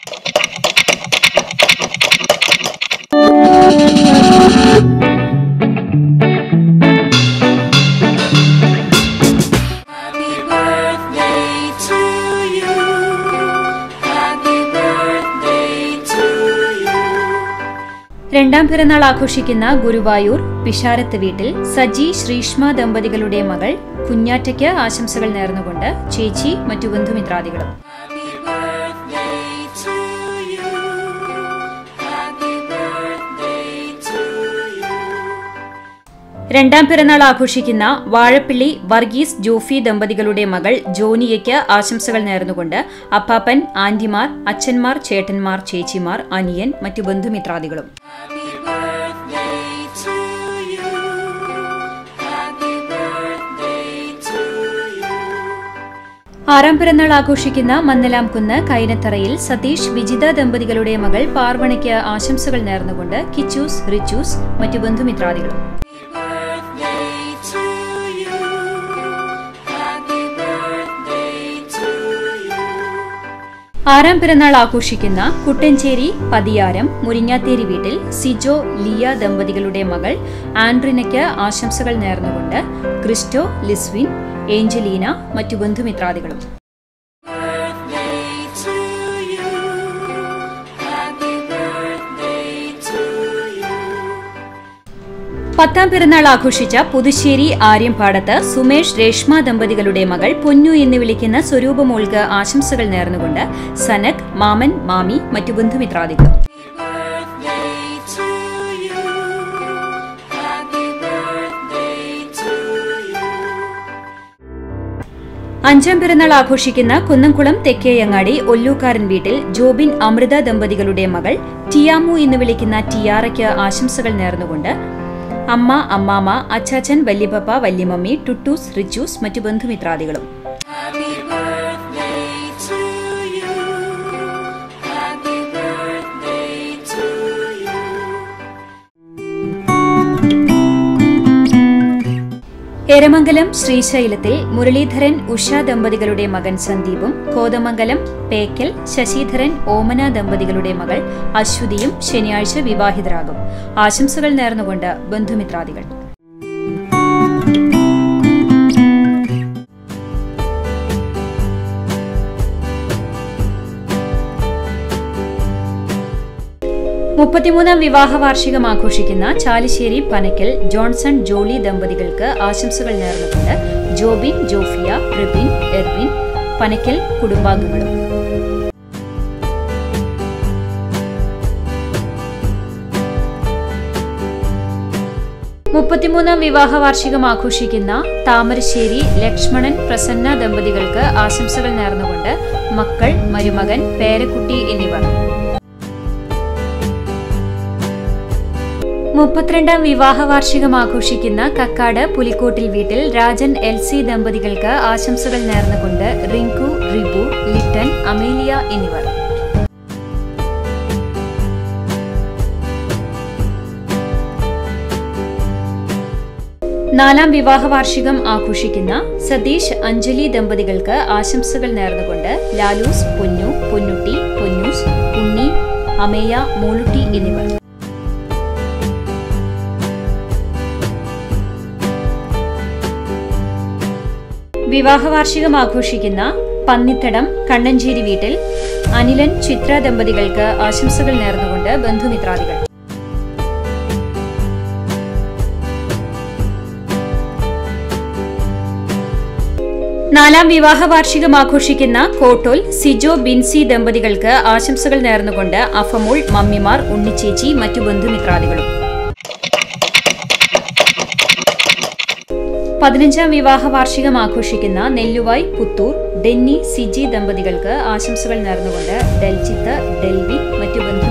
Happy birthday to you. Happy birthday to you. രണ്ടാം പിറന്നാൾ ആഘോഷിക്കുന്ന ഗുരുവായൂർ പിഷാരത്ത് വീട്ടിൽ സജി ശ്രീഷ്മ ദമ്പതികളുടെ മകൾ കുഞ്ഞാറ്റയ്ക്ക് ആശംസകൾ നേർന്നുകൊണ്ട് ചേച്ചി മറ്റു ബന്ധുമിത്രാദികളും Happy birthday to you. Happy birthday to you. രണ്ടാം പിറന്നാൾ ആഘോഷിക്കുന്ന വാഴപ്പിള്ളി വർഗീസ് ജോഫി ദമ്പതികളുടെ മകൾ ജോനിയയ്ക്ക് ആശംസകൾ നേർന്നുകൊണ്ട് അപ്പാപ്പൻ ആന്റിമാർ അച്ഛന്മാർ ചേട്ടന്മാർ ചേച്ചിമാർ അനിയൻ മറ്റു ബന്ധുമിത്രാദികളും Happy birthday to you. Happy birthday to you. ആറാം പിറന്നാൾ ആഘോഷിക്കുന്ന മന്നലാംകുന്ന് കൈനത്തറയിൽ സതീഷ് വിജിത ദമ്പതികളുടെ മകൾ പാർവണയ്ക്ക് ആശംസകൾ നേർന്നുകൊണ്ട് കിച്ചൂസ് റിച്ചൂസ് മറ്റു ബന്ധുമിത്രാദികളും birthday to you. Happy birthday to you. ആറാം പിറന്നാൾ ആഘോഷിക്കുന്ന കുട്ടഞ്ചേരി പതിയാരം മുരിങ്ങാത്തേരി വീട്ടിൽ സിജോ ലിയ ദമ്പതികളുടെ മകൾ ആൻഡ്രിനയ്ക്ക് ആശംസകൾ നേർന്നുകൊണ്ട് ക്രിസ്റ്റോ ലിസ്വിൻ ഏഞ്ചലീന മറ്റു ബന്ധുമിത്രാദികളും Birthday to you. Happy birthday to you. പത്താം പിറന്നാൾ ആഘോഷിച്ച പുതുശ്ശേരി ആര്യംപാടത്ത് സുമേഷ് രേഷ്മ ദമ്പതികളുടെ മകൾ പൊന്നു എന്ന് വിളിക്കുന്ന സ്വരൂപമോൾക്ക് ആശംസകൾ നേർന്നുകൊണ്ട് സനക് മാമൻ മാമി മറ്റു ബന്ധുമിത്രാദികളും Birthday to you. Happy birthday to you. അഞ്ചാം പിറന്നാൾ ആഘോഷിക്കുന്ന കുന്നംകുളം തെക്കേയങ്ങാടി ഒല്ലൂക്കാരൻ വീട്ടിൽ ജോബിൻ അമൃത ദമ്പതികളുടെ മകൾ ടിയാമു എന്ന് വിളിക്കുന്ന ടിയാറയ്ക്ക് ആശംസകൾ നേർന്നുകൊണ്ട് അമ്മ അമ്മാമ അച്ചാച്ചൻ വല്യപ്പ വല്യമമ്മി ടുട്ടൂസ് റിച്ചൂസ് മറ്റു ബന്ധുമിത്രാദികളും Happy birthday to you. Happy birthday to you. Eramangalam ശ്രീശൈലത്തിൽ Muraleedharan Usha ദമ്പതികളുടെ മകൻ സന്ദീപും കോതമംഗലം പേക്കൽ ശശിധരൻ ഓമന ദമ്പതികളുടെ മകൾ അശ്വതിയും ശനിയാഴ്ച വിവാഹിതരാകും ആശംസകൾ നേർന്നുകൊണ്ട് ബന്ധുമിത്രാദികൾ മുപ്പത്തിമൂന്നാം വിവാഹ വാർഷികം ആഘോഷിക്കുന്ന ചാലിശ്ശേരി പനക്കൽ ജോൺസൺ ജോളി ദമ്പതികൾക്ക് ആശംസകൾ നേർന്നുകൊണ്ട് ജോബിൻ ജോഫിയ റിബിൻ എർവിൻ പനക്കൽ കുടുംബാംഗങ്ങളും മുപ്പത്തിമൂന്നാം വിവാഹ വാർഷികം ആഘോഷിക്കുന്ന താമരശ്ശേരി ലക്ഷ്മണൻ പ്രസന്ന ദമ്പതികൾക്ക് ആശംസകൾ നേർന്നുകൊണ്ട് മക്കൾ മരുമകൻ പേരക്കുട്ടി എന്നിവർ മുപ്പത്തിരണ്ടാം വിവാഹ വാർഷികം ആഘോഷിക്കുന്ന കക്കാട് പുലിക്കോട്ടിൽ വീട്ടിൽ രാജൻ എൽ സി ദമ്പതികൾക്ക് ആശംസകൾ നേർന്നുകൊണ്ട് റിങ്കു റിബു ലിറ്റൻ അമേലിയ എന്നിവർ നാലാം വിവാഹ വാർഷികം ആഘോഷിക്കുന്ന സതീഷ് അഞ്ജലി ദമ്പതികൾക്ക് ആശംസകൾ നേർന്നുകൊണ്ട് ലാലൂസ് പൊന്നു പൊന്നുട്ടി പൊന്നൂസ് ഉണ്ണി അമേയ മോളുട്ടി എന്നിവർ വിവാഹ വാർഷികം ആഘോഷിക്കുന്ന പന്നിത്തടം കണ്ണഞ്ചേരി വീട്ടിൽ അനിലൻ ചിത്ര ദമ്പതികൾക്ക് ആശംസകൾ നേർന്നുകൊണ്ട് ബന്ധുമിത്രാദികൾ നാലാം വിവാഹ വാർഷികം ആഘോഷിക്കുന്ന കോട്ടോൽ സിജോ ബിൻസി ദമ്പതികൾക്ക് ആശംസകൾ നേർന്നുകൊണ്ട് അഫമോൾ മമ്മിമാർ ഉണ്ണിച്ചേച്ചി മറ്റു ബന്ധുമിത്രാദികളും പതിനഞ്ചാം വിവാഹ വാർഷികം ആഘോഷിക്കുന്ന നെല്ലുവായ് പുത്തൂർ ഡെന്നി സിജി ദമ്പതികൾക്ക് ആശംസകൾ നേർന്നുകൊണ്ട് ഡെൽജിത്ത് ഡെൽവിൻ മറ്റു ബന്ധു